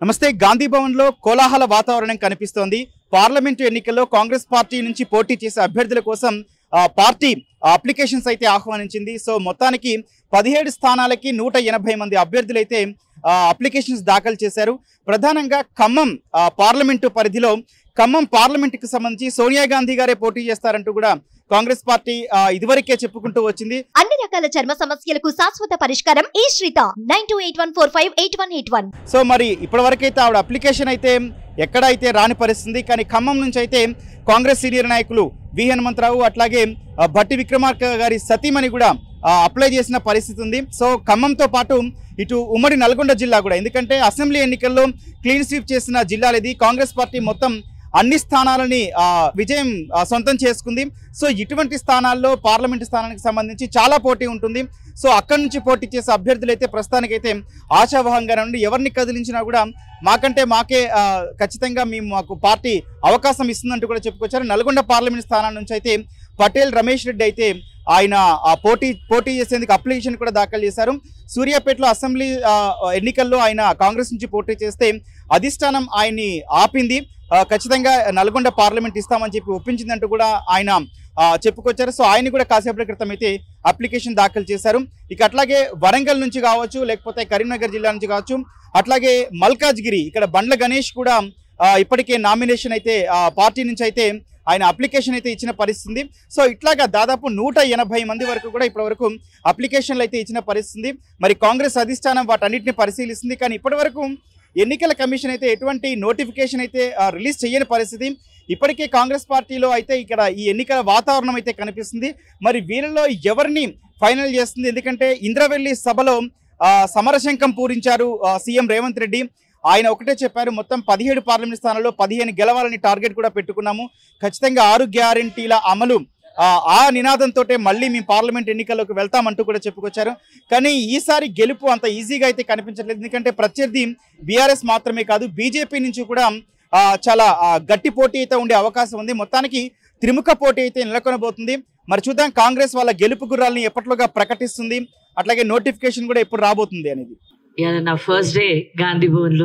నమస్తే గాంధీ భవన్ లో కోలాహల వాతావరణం కనిపిస్తోంది పార్లమెంటు ఎన్నికల్లో కాంగ్రెస్ పార్టీ నుంచి పోటీ చేసే అభ్యర్థుల కోసం ఆ, పార్టీ అప్లికేషన్స్ అయితే ఆహ్వానించింది సో మొత్తానికి పదిహేడు స్థానాలకి నూట ఎనభై మంది అభ్యర్థులైతే ఆ, అప్లికేషన్స్ దాఖలు చేశారు ప్రధానంగా ఖమ్మం ఆ, పార్లమెంటు పరిధిలో ఖమ్మం పార్లమెంటుకి సంబంధించి సోనియా గాంధీ గారే పోటీ చేస్తారంటూ కూడా కాంగ్రెస్ పార్టీ ఆ, ఇదివరకే చెప్పుకుంటూ వచ్చింది అన్ని రకాల చర్మ సమస్యలకు శాశ్వత పరిష్కారం ఈ Sreetha nine two eight one four five eight one eight one so మరి ఇప్పటివరకైతే ఆవిడ అప్లికేషన్ అయితే ఎక్కడ అయితే రాని పరిస్థితి కానీ ఖమ్మం నుంచి అయితే కాంగ్రెస్ సీనియర్ నాయకులు వి హనుమంతరావు అట్లాగే ఆ, భట్టి విక్రమార్క గారి సతీమణి కూడా ఆ, అప్లై చేసిన పరిస్థితి ఉంది సో ఖమ్మంతో పాటు ఇటు ఉమ్మడి నల్గొండ జిల్లా కూడా ఎందుకంటే అసెంబ్లీ ఎన్నికల్లో క్లీన్ స్వీప్ చేసిన జిల్లాలు ఇది కాంగ్రెస్ పార్టీ మొత్తం అన్ని స్థానాలని ఆ, విజయం ఆ, సొంతం చేసుకుంది సో ఇటువంటి స్థానాల్లో పార్లమెంటు స్థానానికి సంబంధించి చాలా పోటీ ఉంటుంది సో అక్కడి నుంచి పోటీ చేసే అభ్యర్థులు అయితే ప్రస్తుతానికైతే ఆశావహంగా ఉండి ఎవరిని కదిలించినా కూడా మాకంటే మాకే ఆ, ఖచ్చితంగా మేము మాకు పార్టీ అవకాశం ఇస్తుందంటూ కూడా చెప్పుకొచ్చారు నల్గొండ పార్లమెంట్ స్థానం నుంచి అయితే పటేల్ రమేష్ రెడ్డి అయితే ఆయన ఆ పోటీ పోటీ చేసేందుకు అప్లికేషన్ కూడా దాఖలు చేశారు సూర్యాపేటలో అసెంబ్లీ ఆ, ఎన్నికల్లో ఆయన కాంగ్రెస్ నుంచి పోటీ చేస్తే అధిష్టానం ఆయన్ని ఆపింది ఆ, ఖచ్చితంగా నల్గొండ పార్లమెంట్ ఇస్తామని చెప్పి ఒప్పించిందంటూ కూడా ఆయన ఆ, చెప్పుకొచ్చారు సో ఆయన కూడా కాసేపటి క్రితం అయితే అప్లికేషన్ దాఖలు చేశారు ఇక అట్లాగే వరంగల్ నుంచి కావచ్చు లేకపోతే కరీంనగర్ జిల్లా నుంచి కావచ్చు అట్లాగే మల్కాజ్గిరి ఇక్కడ బండ్ల గణేష్ కూడా ఆ, ఇప్పటికే నామినేషన్ అయితే ఆ, పార్టీ నుంచి అయితే ఆయన అప్లికేషన్ అయితే ఇచ్చిన పరిస్థితి ఉంది. సో ఇట్లాగా దాదాపు నూట ఎనభై మంది వరకు కూడా ఇప్పటి వరకు అప్లికేషన్లు అయితే ఇచ్చిన పరిస్థితి ఉంది. మరి కాంగ్రెస్ అధిష్టానం వాటన్నిటిని పరిశీలిస్తుంది కానీ ఇప్పటి వరకు ఎన్నికల కమిషన్ అయితే ఎటువంటి నోటిఫికేషన్ అయితే ఆ, రిలీజ్ చేయని పరిస్థితి ఇప్పటికే కాంగ్రెస్ పార్టీలో అయితే ఇక్కడ ఈ ఎన్నికల వాతావరణం అయితే కనిపిస్తుంది మరి వీళ్ళలో ఎవరిని ఫైనల్ చేస్తుంది ఎందుకంటే ఇంద్రవెల్లి సభలో ఆ, సమరశంఖం పూరించారు ఆ, సీఎం రేవంత్ రెడ్డి ఆయన ఒకటే చెప్పారు మొత్తం పదిహేడు పార్లమెంట్ స్థానాల్లో పదిహేను గెలవాలని టార్గెట్ కూడా పెట్టుకున్నాము ఖచ్చితంగా ఆరు గ్యారంటీల అమలు ఆ, ఆ నినాదంతో మళ్ళీ మేము పార్లమెంట్ ఎన్నికల్లోకి వెళ్తామంటూ కూడా చెప్పుకొచ్చారు కానీ ఈసారి గెలుపు అంత ఈజీగా అయితే కనిపించట్లేదు ఎందుకంటే ప్రత్యర్థి బీఆర్ఎస్ మాత్రమే కాదు బీజేపీ నుంచి కూడా ఆ, చాలా ఆ, గట్టి పోటీ అయితే ఉండే అవకాశం ఉంది మొత్తానికి త్రిముఖ పోటీ అయితే నెలకొనబోతుంది మరి చూద్దాం కాంగ్రెస్ వాళ్ళ గెలుపు గుర్రాలని ఎప్పట్లోగా ప్రకటిస్తుంది అట్లాగే నోటిఫికేషన్ కూడా ఎప్పుడు రాబోతుంది అనేది ఇవాళ నా ఫస్ట్ డే గాంధీ భవన్లో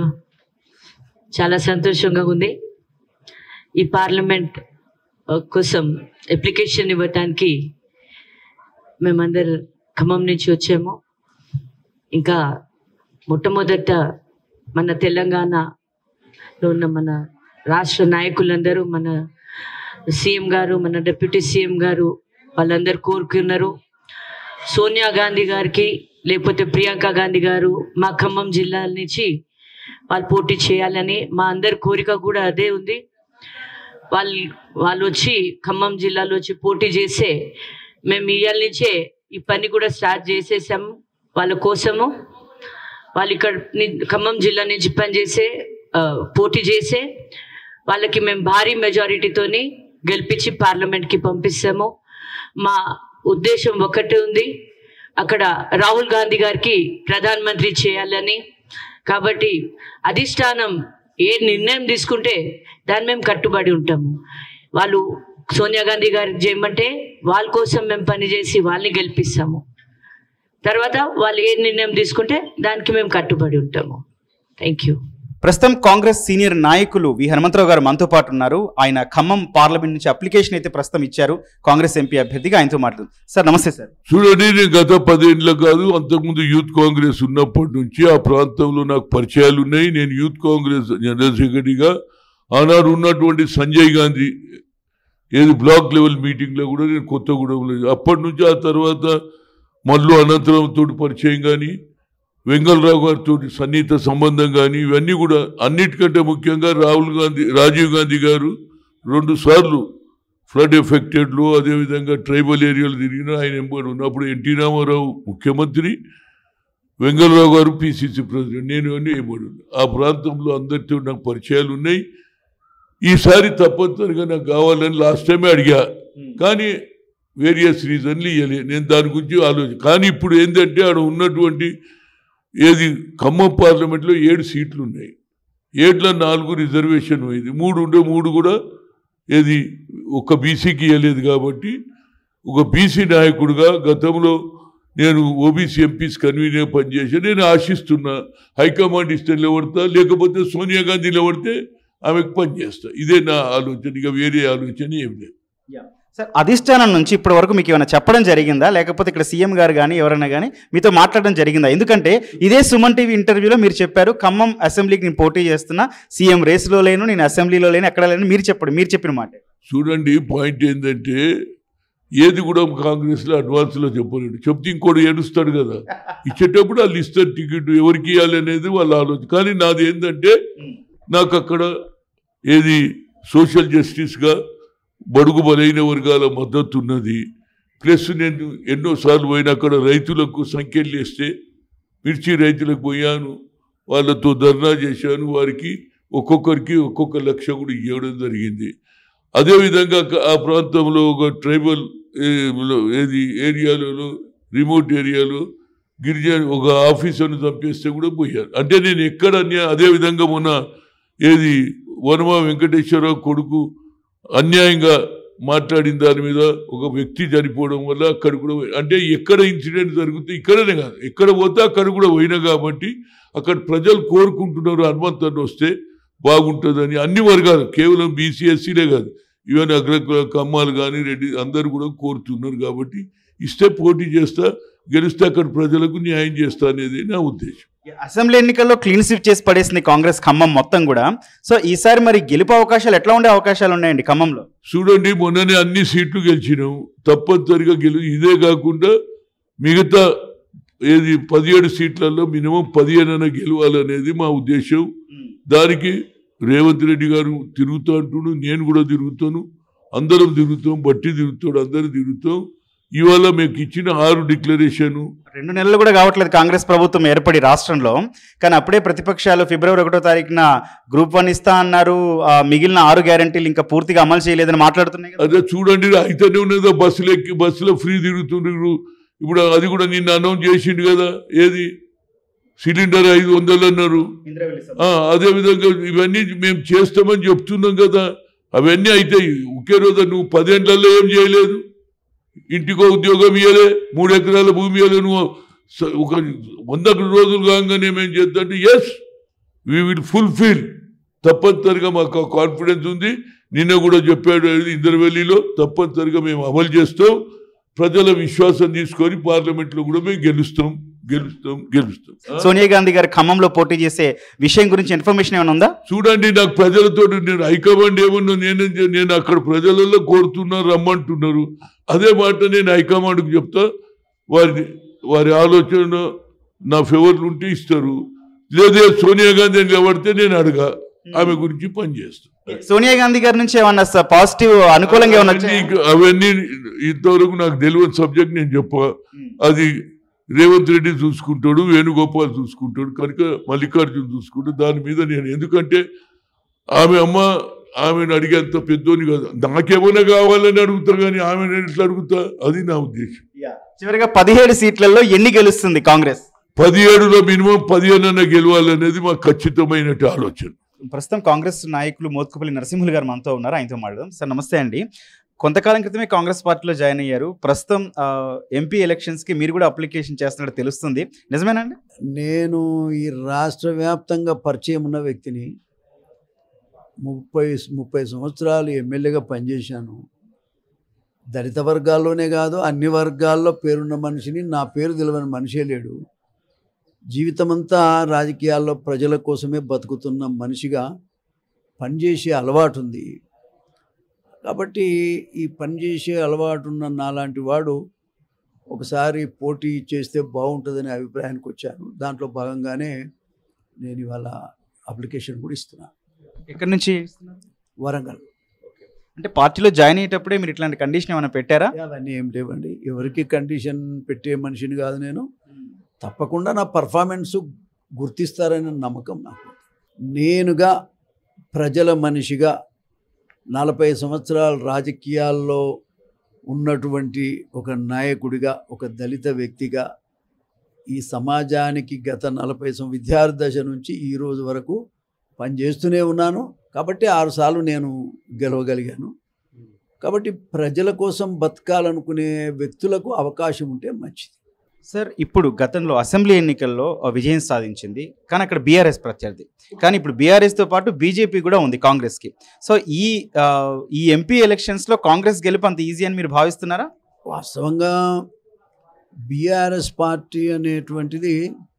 చాలా సంతోషంగా ఉంది ఈ పార్లమెంట్ ఆ, కోసం అప్లికేషన్ ఇవ్వటానికి మేమందరు ఖమ్మం నుంచి వచ్చాము ఇంకా మొట్టమొదట మన తెలంగాణలో ఉన్న మన రాష్ట్ర నాయకులందరూ మన సీఎం గారు మన డిప్యూటీ సీఎం గారు వాళ్ళందరూ కోరుకున్నారు సోనియా గాంధీ గారికి లేకపోతే ప్రియాంక గాంధీ గారు మా ఖమ్మం జిల్లా నుంచి వాళ్ళు పోటీ చేయాలని మా అందరి కోరిక కూడా అదే ఉంది వాళ్ళు వాళ్ళు వచ్చి ఖమ్మం జిల్లాలో వచ్చి పోటీ చేస్తే మేము ఇవాళ నుంచే ఈ పని కూడా స్టార్ట్ చేసేసాము వాళ్ళ కోసము వాళ్ళు ఇక్కడ ని- ఖమ్మం జిల్లా నుంచి పనిచేసే ఆ, పోటీ చేసే వాళ్ళకి మేము భారీ మెజారిటీతోని గెలిపించి పార్లమెంట్కి పంపిస్తాము మా ఉద్దేశం ఒకటే ఉంది అక్కడ రాహుల్ గాంధీ గారికి ప్రధానమంత్రి చేయాలని కాబట్టి అధిష్టానం ఏ నిర్ణయం తీసుకుంటే దాన్ని మేము కట్టుబడి ఉంటాము వాళ్ళు సోనియా గాంధీ గారికి చేయమంటే వాళ్ళ కోసం మేము పనిచేసి వాళ్ళని గెలిపిస్తాము తర్వాత వాళ్ళు ఏ నిర్ణయం తీసుకుంటే దానికి మేము కట్టుబడి ఉంటాము థ్యాంక్ యూ ప్రస్తుతం కాంగ్రెస్ సీనియర్ నాయకులు వి హనుమంతరావు గారు మనతో పాటు ఉన్నారు ఆయన ఖమ్మం పార్లమెంట్ నుంచి అప్లికేషన్ అయితే ప్రస్తుతం ఇచ్చారు కాంగ్రెస్ ఎంపీ అభ్యర్థిగా ఆయనతో మాట్లాడు సార్ నమస్తే సార్ చూడండి నేను గత పదేళ్ళ కాదు అంతకుముందు యూత్ కాంగ్రెస్ ఉన్నప్పటి నుంచి ఆ ప్రాంతంలో నాకు పరిచయాలు ఉన్నాయి నేను యూత్ కాంగ్రెస్ జనరల్ సెక్రటరీగా ఆనాడు ఉన్నటువంటి సంజయ్ గాంధీ ఏది బ్లాక్ లెవెల్ మీటింగ్లో కూడా నేను కొత్తగూడెంలో అప్పటి నుంచి ఆ తర్వాత మల్లు అనంతరంతో పరిచయం కానీ వెంగళరావు గారితో సన్నిహిత సంబంధం కానీ ఇవన్నీ కూడా అన్నిటికంటే ముఖ్యంగా రాహుల్ గాంధీ రాజీవ్ గాంధీ గారు రెండు సార్లు ఫ్లడ్ ఎఫెక్టెడ్లో అదేవిధంగా ట్రైబల్ ఏరియాలు తిరిగిన ఆయన ఎంబడి ఉన్నప్పుడు ఎన్టీ రామారావు ముఖ్యమంత్రి వెంగళరావు గారు పిసిసి ప్రెసిడెంట్ నేను అన్నీ ఎంబడి ఉన్నా. ఆ ప్రాంతంలో అందరితో నాకు పరిచయాలు ఉన్నాయి ఈసారి తప్పనిసరిగా నాకు కావాలని లాస్ట్ టైమే అడిగా కానీ వేరియస్ రీజన్లు ఇవ్వలే నేను దాని గురించి ఆలోచన కానీ ఇప్పుడు ఏంటంటే ఆడ ఉన్నటువంటి ఏది ఖమ్మం పార్లమెంట్లో ఏడు సీట్లు ఉన్నాయి ఏడులో నాలుగు రిజర్వేషన్ అయింది మూడు ఉండే మూడు కూడా ఏది ఒక బీసీకి ఇవ్వలేదు కాబట్టి ఒక బీసీ నాయకుడిగా గతంలో నేను ఓబీసీ ఎంపీస్ కన్వీనర్ పనిచేసి నేను ఆశిస్తున్నా హైకమాండ్ ఇస్తే నిలబడతా లేకపోతే సోనియా గాంధీ నిలబడితే ఆమెకు పనిచేస్తా ఇదే నా ఆలోచన ఇక వేరే ఆలోచన ఏం లేదు సార్ అధిష్టానం నుంచి ఇప్పటి వరకు మీకు ఏమైనా చెప్పడం జరిగిందా లేకపోతే ఇక్కడ సీఎం గారు కానీ ఎవరైనా కానీ మీతో మాట్లాడడం జరిగిందా ఎందుకంటే ఇదే సుమన్ టీవీ ఇంటర్వ్యూలో మీరు చెప్పారు ఖమ్మం అసెంబ్లీకి నేను పోటీ చేస్తున్నా సీఎం రేసులో లేను నేను అసెంబ్లీలో లేను ఎక్కడ లేను మీరు చెప్పండి మీరు చెప్పిన మాట చూడండి పాయింట్ ఏంటంటే ఏది కూడా కాంగ్రెస్లో అడ్వాన్స్లో చెప్పలేడు చెప్తే ఇంకోటి ఏడుస్తాడు కదా ఇచ్చేటప్పుడు వాళ్ళు ఇస్తారు టికెట్ ఎవరికి ఇవ్వాలి అనేది వాళ్ళ ఆలోచన కానీ నాది ఏంటంటే నాకు అక్కడ ఏది సోషల్ జస్టిస్గా బడుగు బలైన వర్గాల మద్దతు ఉన్నది ప్లస్ నేను ఎన్నోసార్లు పోయిన అక్కడ రైతులకు సంఖ్యలు వేస్తే మిర్చి రైతులకు పోయాను వాళ్ళతో ధర్నా చేశాను వారికి ఒక్కొక్కరికి ఒక్కొక్క లక్ష కూడా ఇవ్వడం జరిగింది అదేవిధంగా క- ఆ ప్రాంతంలో ఒక ట్రైబల్ ఏ, లో- ఏది ఏరియాలలో రిమోట్ ఏరియాలో గిరిజన ఒక ఆఫీసర్ను చంపేస్తే కూడా పోయారు అంటే నేను ఎక్కడ అన్యా- అదే విధంగా మొన్న ఏది వనమా వెంకటేశ్వరరావు కొడుకు అన్యాయంగా మాట్లాడిన దాని మీద ఒక వ్యక్తి చనిపోవడం వల్ల అక్కడ కూడా పోయి- అంటే ఎక్కడ ఇన్సిడెంట్ జరిగితే ఇక్కడనే కాదు ఎక్కడ పోతే అక్కడ కూడా పోయినా కాబట్టి అక్కడ ప్రజలు కోరుకుంటున్నారు హనుమంతన్ వస్తే బాగుంటుందని అన్ని వర్గాలు కేవలం బీసీఎస్సీలే కాదు ఈవెన్ అగ్ర కమ్మాలు కానీ రెడ్డి అందరూ కూడా కోరుతున్నారు కాబట్టి ఇస్తే పోటీ చేస్తా గెలిస్తే అక్కడ ప్రజలకు న్యాయం చేస్తా అనేది నా ఉద్దేశం అసెంబ్లీ ఎన్నికల్లో క్లీన్ స్విప్ చేసి పడేసింది కాంగ్రెస్ ఖమ్మం మొత్తం కూడా సో ఈసారి మరి గెలుపు అవకాశాలు ఎట్లా ఉండే అవకాశాలు ఉన్నాయండి ఖమ్మంలో చూడండి మొన్ననే అన్ని సీట్లు గెలిచినాం తప్పనిసరిగా గెలు ఇదే కాకుండా మిగతా ఏది పదిహేడు సీట్లలో మినిమం పదిహేనైనా గెలవాలనేది మా ఉద్దేశం దానికి రేవంత్ రెడ్డి గారు తిరుగుతా అంటుడు నేను కూడా తిరుగుతాను అందరం తిరుగుతాం బట్టి తిరుగుతాడు అందరం తిరుగుతాం ఇవాళ మీకు ఇచ్చిన ఆరు డిక్లరేషను రెండు నెలలు కూడా కావట్లేదు కాంగ్రెస్ ప్రభుత్వం ఏర్పడి రాష్ట్రంలో కానీ అప్పుడే ప్రతిపక్షాలు ఫిబ్రవరి ఒకటో తారీఖున గ్రూప్ వన్ ఇస్తా అన్నారు ఆ, మిగిలిన ఆరు గ్యారంటీలు ఇంకా పూర్తిగా అమలు చేయలేదని మాట్లాడుతున్నాయి కదా అదే చూడండి అయితేనే ఉన్నదో బస్సులు ఎక్కి బస్సులో ఫ్రీ తిరుగుతుండ్రు ఇప్పుడు అది కూడా నిన్న అనౌన్స్ చేసిండు కదా ఏది సిలిండర్ ఐదు వందలు అన్నారు ఆ, అదే విధంగా ఇవన్నీ మేము చేస్తామని చెప్తున్నాం కదా అవన్నీ అవుతాయి ఒకే రోజు నువ్వు పదేళ్లలో ఏం చేయలేదు ఇంటికో ఉద్యోగం ఇవ్వలే మూడు ఎకరాల భూమి ఇవ్వలే నువ్వు స- ఒక వంద రోజులు కాగానే మేము చేద్దాం అంటే ఎస్ వీ విల్ ఫుల్ఫిల్ తప్పనిసరిగా మాకు కాన్ఫిడెన్స్ ఉంది నిన్న కూడా చెప్పాడు ఇందరవెల్లిలో తప్పనిసరిగా మేము అమలు చేస్తాం ప్రజల విశ్వాసం తీసుకొని పార్లమెంట్లో కూడా మేము గెలుస్తాం గెలుస్తాం గెలుస్తాం ఆ? సోనియా గాంధీ గారు ఖమ్మంలో పోటీ చేసే విషయం గురించి ఇన్ఫర్మేషన్ ఏమైనా ఉందా చూడండి నాకు ప్రజలతో నేను హైకమాండ్ ఏమన్నా నేను నేను అక్కడ ప్రజలలో కోరుతున్నా రమ్మంటున్నారు అదే మాట నేను హైకమాండ్కి చెప్తా వారి వారి ఆలోచన నా ఫేవర్లు ఉంటే ఇస్తారు లేదే సోనియా గాంధీ నిలబడితే నేను అడగా ఆమె గురించి పనిచేస్తాను సోనియా గాంధీ గారి నుంచి ఏమన్నా పాజిటివ్ అనుకూలంగా ఏమన్నా అవన్నీ వచ్చాయా? ఇంక- అవన్నీ ఇంతవరకు నాకు తెలియని సబ్జెక్ట్ నేను చెప్ప అది రేవంత్ రెడ్డి చూసుకుంటాడు వేణుగోపాల్ చూసుకుంటాడు కనుక మల్లికార్జున్ చూసుకుంటాడు దాని మీద నేను ఎందుకంటే ఆమె అమ్మ ఆమెను అడిగేంత పెద్దోని కాదు నాకేమైనా కావాలని అడుగుతా కానీ ఆమె నేను ఎట్లా అడుగుతా అది నా ఉద్దేశం చివరిగా పదిహేడు సీట్లలో ఎన్ని గెలుస్తుంది కాంగ్రెస్ పదిహేడులో మినిమం పదిహేనన్నా గెలవాలనేది మా ఖచ్చితమైన ఆలోచన ప్రస్తుతం కాంగ్రెస్ నాయకులు మోత్కుపల్లి నరసింహులు గారు మనతో ఉన్నారు ఆయనతో మాట్లాడదాం సార్ నమస్తే అండి కొంతకాలం క్రితమే కాంగ్రెస్ పార్టీలో జాయిన్ అయ్యారు ప్రస్తుతం ఆ, ఎంపీ ఎలక్షన్స్ కి మీరు కూడా అప్లికేషన్ చేస్తున్నట్టు తెలుస్తుంది నిజమేనండి నేను ఈ రాష్ట్ర వ్యాప్తంగా పరిచయం ఉన్న వ్యక్తిని ముప్పై ముప్పై సంవత్సరాలు ఎమ్మెల్యేగా పనిచేశాను దళిత వర్గాల్లోనే కాదు అన్ని వర్గాల్లో పేరున్న మనిషిని నా పేరు తెలియని మనిషే లేడు జీవితమంతా రాజకీయాల్లో ప్రజల కోసమే బతుకుతున్న మనిషిగా పనిచేసే అలవాటు ఉంది కాబట్టి ఈ పనిచేసే అలవాటు ఉన్న నాలాంటి వాడు ఒకసారి పోటీ చేస్తే బాగుంటుందనే అభిప్రాయానికి వచ్చాను దాంట్లో భాగంగానే నేను ఇవాళ అప్లికేషన్ కూడా ఇస్తున్నాను ఎక్కడి నుంచి వరంగల్ అంటే పార్టీలో జాయిన్ అయ్యేటప్పుడే మీరు ఇట్లాంటి కండిషన్ ఏమైనా పెట్టారా అవన్నీ ఏం లేవండి ఎవరికి కండిషన్ పెట్టే మనిషిని కాదు నేను తప్పకుండా నా పర్ఫార్మెన్స్ గుర్తిస్తారనే నమ్మకం నాకు నేనుగా ప్రజల మనిషిగా నలభై సంవత్సరాల రాజకీయాల్లో ఉన్నటువంటి ఒక నాయకుడిగా ఒక దళిత వ్యక్తిగా ఈ సమాజానికి గత నలభై సం విద్యార్థి దశ నుంచి ఈ రోజు వరకు పనిచేస్తూనే ఉన్నాను కాబట్టి ఆరుసార్లు నేను గెలవగలిగాను కాబట్టి ప్రజల కోసం బతకాలనుకునే వ్యక్తులకు అవకాశం ఉంటే మంచిది సార్ ఇప్పుడు గతంలో అసెంబ్లీ ఎన్నికల్లో ఆ, విజయం సాధించింది కానీ అక్కడ బీఆర్ఎస్ ప్రత్యర్థి కానీ ఇప్పుడు బీఆర్ఎస్తో పాటు బీజేపీ కూడా ఉంది కాంగ్రెస్కి సో ఈ ఆ, ఈ ఎంపీ ఎలక్షన్స్లో కాంగ్రెస్ గెలుపు అంత ఈజీ అని మీరు భావిస్తున్నారా వాస్తవంగా బీఆర్ఎస్ పార్టీ అనేటువంటిది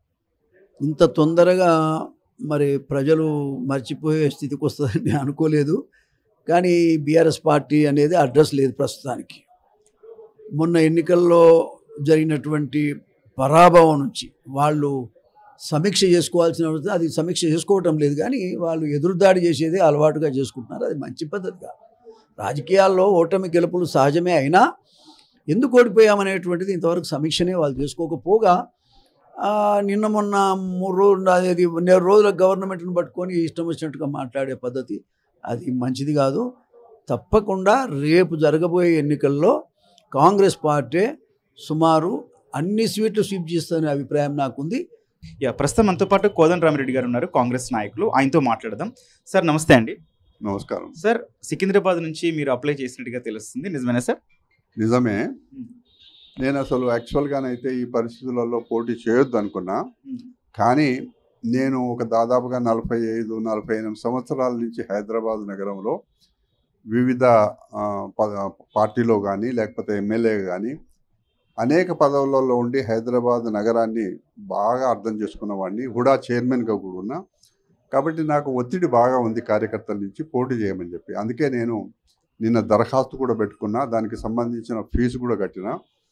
ఇంత తొందరగా మరి ప్రజలు మర్చిపోయే స్థితికి వస్తుందని నేను అనుకోలేదు కానీ బీఆర్ఎస్ పార్టీ అనేది అడ్రస్ లేదు ప్రస్తుతానికి మొన్న ఎన్నికల్లో జరిగినటువంటి పరాభవం నుంచి వాళ్ళు సమీక్ష చేసుకోవాల్సిన అవసరం- అది సమీక్ష చేసుకోవటం లేదు కానీ వాళ్ళు ఎదురుదాడి చేసేదే అలవాటుగా చేసుకుంటున్నారు అది మంచి పద్ధతి కాదు రాజకీయాల్లో ఓటమి గెలుపులు సహజమే అయినా ఎందుకు ఓడిపోయామనేటువంటిది ఇంతవరకు సమీక్షనే వాళ్ళు చేసుకోకపోగా ఆ, నిన్న మొన్న మూడు రోజులు అది నెల రోజుల గవర్నమెంట్ని పట్టుకొని ఇష్టం వచ్చినట్టుగా మాట్లాడే పద్ధతి అది మంచిది కాదు తప్పకుండా రేపు జరగబోయే ఎన్నికల్లో కాంగ్రెస్ పార్టీ సుమారు అన్ని సీట్లు స్వీప్ చేస్తున్న అభిప్రాయం నాకుంది యా ప్రస్తుతం మనతో పాటు కోదండ రామిరెడ్డి గారు ఉన్నారు కాంగ్రెస్ నాయకులు ఆయనతో మాట్లాడదాం సార్ నమస్తే అండి నమస్కారం సార్ సికింద్రాబాద్ నుంచి మీరు అప్లై చేసినట్టుగా తెలుస్తుంది నిజమేనా సార్ నిజమే నేను అసలు యాక్చువల్గానైతే ఈ పరిస్థితులలో పోటీ చేయొద్దు అనుకున్నా కానీ నేను ఒక దాదాపుగా నలభై ఐదు నలభై ఎనిమిది సంవత్సరాల నుంచి హైదరాబాద్ నగరంలో వివిధ ఆ, ప- పార్టీలో కానీ లేకపోతే ఎమ్మెల్యే కానీ అనేక పదవులలో ఉండి హైదరాబాద్ నగరాన్ని బాగా అర్థం చేసుకున్న వాడిని హుడా చైర్మన్గా కూడా ఉన్నా కాబట్టి నాకు ఒత్తిడి బాగా ఉంది కార్యకర్తల నుంచి పోటీ చేయమని చెప్పి అందుకే నేను నిన్న దరఖాస్తు కూడా పెట్టుకున్నా దానికి సంబంధించిన ఫీజు కూడా కట్టిన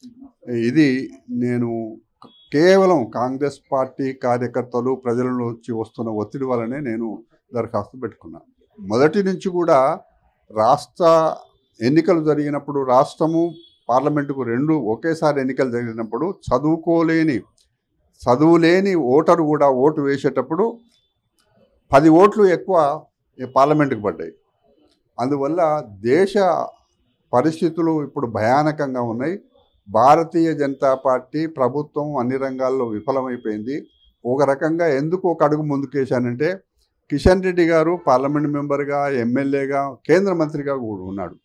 ఇది నేను కేవలం కాంగ్రెస్ పార్టీ కార్యకర్తలు ప్రజల నుంచి వస్తున్న ఒత్తిడి వల్లనే నేను దరఖాస్తు పెట్టుకున్నా మొదటి నుంచి కూడా రాష్ట్ర ఎన్నికలు జరిగినప్పుడు రాష్ట్రము పార్లమెంటుకు రెండు ఒకేసారి ఎన్నికలు జరిగినప్పుడు చదువుకోలేని చదువులేని ఓటరు కూడా ఓటు వేసేటప్పుడు పది ఓట్లు ఎక్కువ ఈ పార్లమెంటుకు పడ్డాయి అందువల్ల దేశ పరిస్థితులు ఇప్పుడు భయానకంగా ఉన్నాయి భారతీయ జనతా పార్టీ ప్రభుత్వం అన్ని రంగాల్లో విఫలమైపోయింది ఒక రకంగా ఎందుకు ఒక అడుగు ముందుకేశానంటే కిషన్ రెడ్డి గారు పార్లమెంట్ మెంబర్గా ఎమ్మెల్యేగా కేంద్ర మంత్రిగా కూడా ఉన్నాడు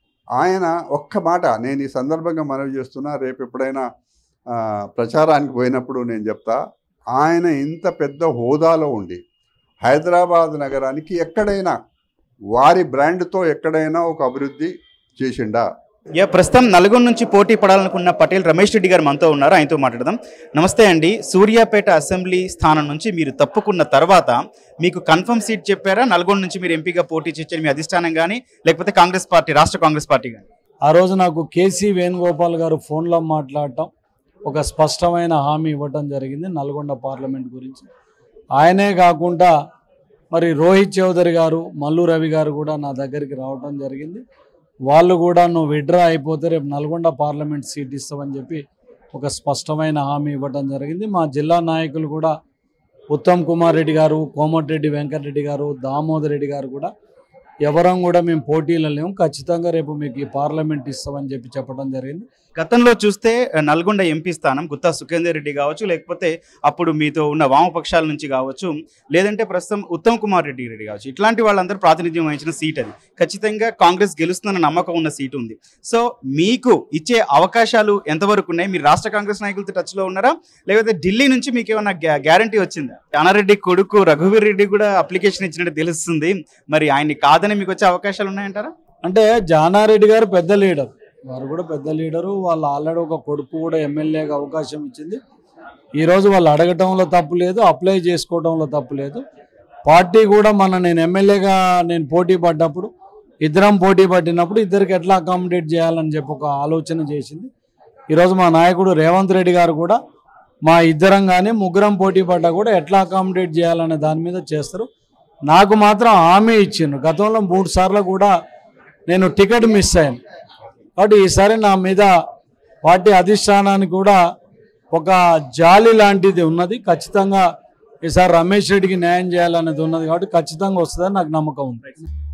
ఆయన ఒక్క మాట నేను ఈ సందర్భంగా మనవి చేస్తున్నా రేపు ఎప్పుడైనా ఆ, ప్రచారానికి పోయినప్పుడు నేను చెప్తా ఆయన ఇంత పెద్ద హోదాలో ఉండి హైదరాబాద్ నగరానికి ఎక్కడైనా వారి బ్రాండ్తో ఎక్కడైనా ఒక అభివృద్ధి చేసిండా యా ప్రస్తుతం నల్గొండ నుంచి పోటీ పడాలనుకున్న పటేల్ రమేష్ రెడ్డి గారు మనతో ఉన్నారు ఆయనతో మాట్లాడదాం నమస్తే అండి సూర్యాపేట అసెంబ్లీ స్థానం నుంచి మీరు తప్పుకున్న తర్వాత మీకు కన్ఫర్మ్ సీట్ చెప్పారా నల్గొండ నుంచి మీరు ఎంపీగా పోటీ చేయాలని మీ అధిష్టానం కానీ లేకపోతే కాంగ్రెస్ పార్టీ రాష్ట్ర కాంగ్రెస్ పార్టీ కానీ ఆ రోజు నాకు కేసీ వేణుగోపాల్ గారు ఫోన్లో మాట్లాడటం ఒక స్పష్టమైన హామీ ఇవ్వటం జరిగింది నల్గొండ పార్లమెంట్ గురించి ఆయనే కాకుండా మరి రోహిత్ చౌదరి గారు మల్లు రవి గారు కూడా నా దగ్గరికి రావటం జరిగింది వాళ్ళు కూడా నువ్వు విడ్రా అయిపోతే రేపు నల్గొండ పార్లమెంట్ సీట్ ఇస్తామని చెప్పి ఒక స్పష్టమైన హామీ ఇవ్వటం జరిగింది మా జిల్లా నాయకులు కూడా ఉత్తమ్ కుమార్ రెడ్డి గారు కోమటిరెడ్డి వెంకటరెడ్డి గారు దామోదర్ రెడ్డి గారు కూడా ఎవరం కూడా మేము పోటీలో లేము ఖచ్చితంగా రేపు మీకు ఈ పార్లమెంట్ ఇస్తామని చెప్పి చెప్పడం జరిగింది గతంలో చూస్తే ఆ, నల్గొండ ఎంపీ స్థానం గుత్తా సుఖేందర్ రెడ్డి కావచ్చు లేకపోతే అప్పుడు మీతో ఉన్న వామపక్షాల నుంచి కావచ్చు లేదంటే ప్రస్తుతం ఉత్తమ్ కుమార్ రెడ్డి రెడ్డి కావచ్చు ఇట్లాంటి వాళ్ళందరూ ప్రాతినిధ్యం వహించిన సీట్ అది ఖచ్చితంగా కాంగ్రెస్ గెలుస్తుందన్న నమ్మకం ఉన్న సీటు ఉంది సో మీకు ఇచ్చే అవకాశాలు ఎంతవరకు ఉన్నాయి మీరు రాష్ట్ర కాంగ్రెస్ నాయకులతో టచ్లో ఉన్నారా లేకపోతే ఢిల్లీ నుంచి మీకు ఏమైనా గ్యారంటీ వచ్చిందా జానారెడ్డి కొడుకు రఘువీర్ రెడ్డి కూడా అప్లికేషన్ ఇచ్చినట్టు తెలుస్తుంది మరి ఆయన్ని కాదని మీకు వచ్చే అవకాశాలు ఉన్నాయంటారా అంటే జానారెడ్డి గారు పెద్ద లీడర్ వారు కూడా పెద్ద లీడరు వాళ్ళు ఆల్రెడీ ఒక కొడుకు కూడా ఎమ్మెల్యేగా అవకాశం ఇచ్చింది ఈరోజు వాళ్ళు అడగటంలో తప్పు లేదు అప్లై చేసుకోవడంలో తప్పు లేదు పార్టీ కూడా మన నేను ఎమ్మెల్యేగా నేను పోటీ పడ్డప్పుడు ఇద్దరం పోటీ పట్టినప్పుడు ఇద్దరికి ఎట్లా అకామిడేట్ చేయాలని చెప్పి ఒక ఆలోచన చేసింది ఈరోజు మా నాయకుడు రేవంత్ రెడ్డి గారు కూడా మా ఇద్దరం కానీ ముగ్గురం పోటీ పడ్డా కూడా ఎట్లా అకామిడేట్ చేయాలనే దాని మీద చేస్తారు నాకు మాత్రం హామీ ఇచ్చిండ్రు గతంలో మూడు సార్లు కూడా నేను టికెట్ మిస్ అయ్యాను కాబట్టి ఈసారి నా మీద పార్టీ అధిష్టానానికి కూడా ఒక జాలి లాంటిది ఉన్నది ఖచ్చితంగా ఈసారి రమేష్ రెడ్డికి న్యాయం చేయాలనేది ఉన్నది కాబట్టి ఖచ్చితంగా వస్తుందని నాకు నమ్మకం ఉంది